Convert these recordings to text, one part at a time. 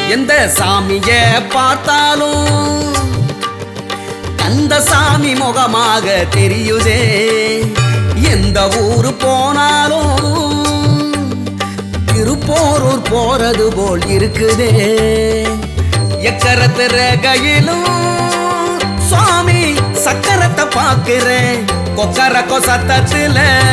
எந்த சாமிய பார்த்தாலும் அந்த சாமி முகமாக தெரியுதே எந்த ஊரு போனாலும் திருப்போரூர் போறது போல் இருக்குதே எக்கரத்து ரகையிலும் சுவாமி சக்கரத்தை பார்க்கிறேன் கொக்கர கொசத்தத்துல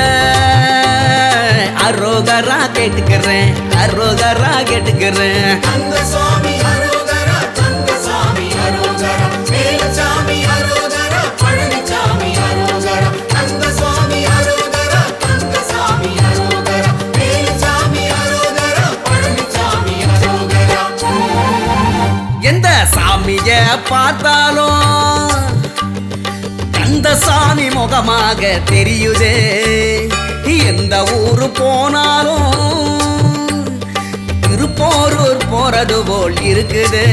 அரோகரா கேட்டுக்கிறேன் அரோகரா கேட்டுக்கிறேன் அந்த சுவாமி அரோகரா தங்க சாமி அரோகரா வேலுச்சாமி அரோகரா பழனிச்சாமி அரோகரா அந்த சுவாமி அரோகரா தங்க சாமி அரோகரா வேலுச்சாமி அரோகரா பழனிச்சாமி அரோகரா எந்த சாமிய பார்த்தாலும் அந்த சாமி முகமாக தெரியுதே எந்த ஊரு போனாலும் திருப்போரூர் போறது போல் இருக்குதே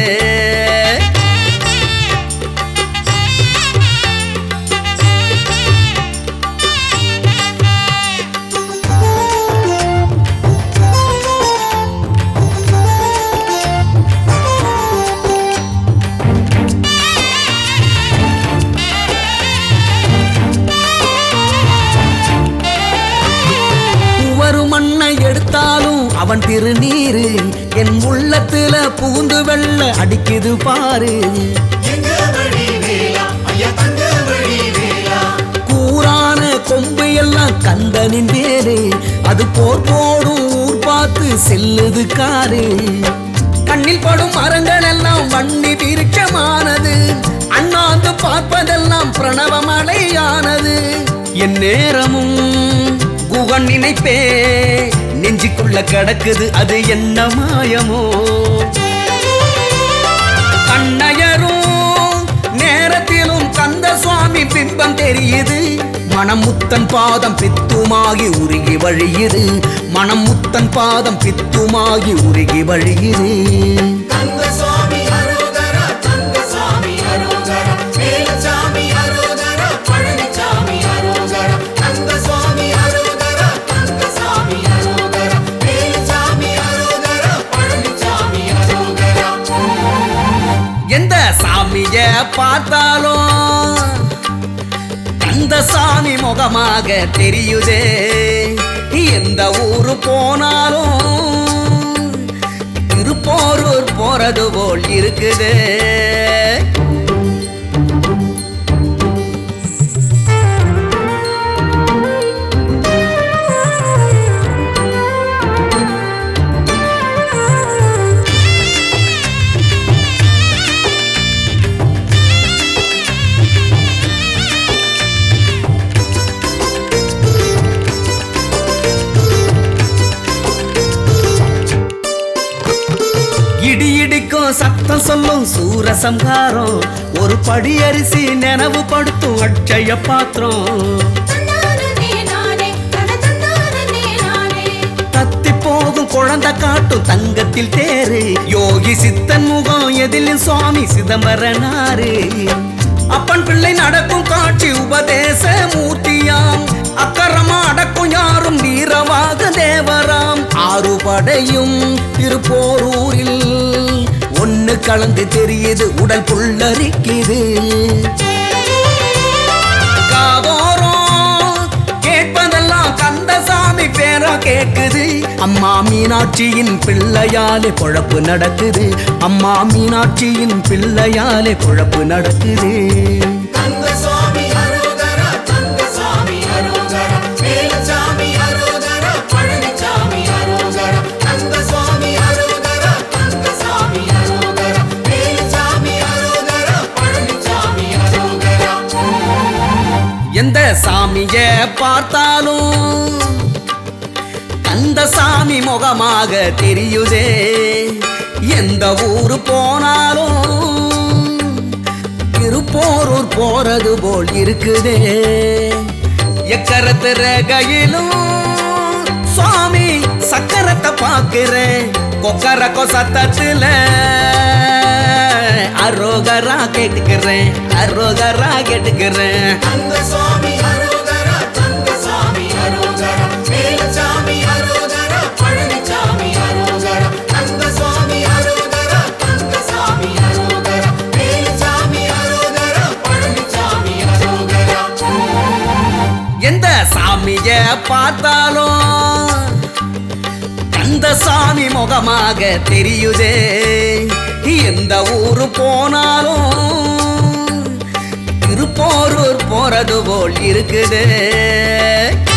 ஒரு மண்ணை எடுத்தாலும் அவன் திருநீரு என் உள்ளத்துல புகுந்து வெள்ள அடிக்குது பாரு எங்க வழி வேலா ஐயா தங்க வழி வேலா கூரான கொம்பு எல்லாம் கந்தனின் வேறு அது போர் போடும் ஊர் பார்த்து செல்லுது காரு கண்ணில் படும் மரங்கள் எல்லாம் வன்னி விருட்சமானது அண்ணாந்து பார்ப்பதெல்லாம் பிரணவமலையானது என் நேரமும் குகன் நினைப்பே நெஞ்சுக்குள்ள கிடக்குது அது என்ன மாயமோ கண்ணையரும் நேரத்திலும் கந்த சுவாமி பிம்பம் தெரியுது மனம் முத்தன் பாதம் பித்துமாகி உருகி வழியுது மனம் முத்தன் பாதம் பித்துமாகி உருகி வழியுது தங்க சுவாமி அரோகரா தங்க சாமி அரோகரா வேலுச்சாமி அரோகரா பழனிச்சாமி அரோகரா தங்க சுவாமி அரோகரா தங்க சாமி அரோகரா வேலுச்சாமி அரோகரா பழனிச்சாமி அரோகரா எந்த சாமிய பார்த்தாலும் அந்த சாமி முகமாக தெரியுதே எந்த ஊரு போனாலும் திருப்போரூர் போறது போல் இருக்குதே இடி இடிக்கும் சத்தம் சொல்லும் சூரசம்ஹாரம் ஒரு படி அரிசி நினைவு படுத்தும் அட்சய பாத்திரம் தன்னானே நானே தன தன்னானே நானே தத்தி போகும் குழந்தை காட்டும் தங்கத்தில் தேரு யோகி சித்தன் முகம் எதிலும் சுவாமி சிதம்பரனாரு அப்பன் பிள்ளை நடக்கும் காட்சி உபதேச மூர்த்தியாம் அக்கரமா அடக்கும் யாரும் வீரவாக தேவராம் ஆறு படையும் திருப்போரூரில் ஒண்ணு கலந்து தெரியுது உடல் புல்லரிக்குது காதோரம் கேட்பதெல்லாம் கந்தசாமி பேரா கேக்குது அம்மா மீனாட்சியின் பிள்ளையாலே பொழப்பு நடக்குது அம்மா மீனாட்சியின் பிள்ளையாலே பொழப்பு நடக்குது தங்க சுவாமி அரோகரா தங்க சாமி அரோகரா வேலுச்சாமி அரோகரா பழனிச்சாமி அரோகரா தங்க சுவாமி அரோகரா தங்க சாமி அரோகரா வேலுச்சாமி அரோகரா பழனிச்சாமி அரோகரா எந்த சாமிய பார்த்தாலும் அந்த சாமி முகமாக தெரியுதே எந்த ஊரு போனாலும் திருப்போரூர் போறது போல் இருக்குதே எக்கரத்து ரகையிலும் சுவாமி சக்கரத்தை பார்க்கிறேன் கொக்கர கொசத்தத்துல அரோகரா கேட்டுக்கிறேன் அரோகரா கேட்டுக்கிறேன் அந்த சுவாமி அரோகரா தங்க சாமி அரோகரா வேலுச்சாமி அரோகரா பழனிச்சாமி அரோகரா அந்த சுவாமி அரோகரா பார்த்தாலும் கந்தசாமி முகமாக தெரியுதே எந்த ஊரு போனாலும் திருப்போரூர் போறது போல் இருக்குதே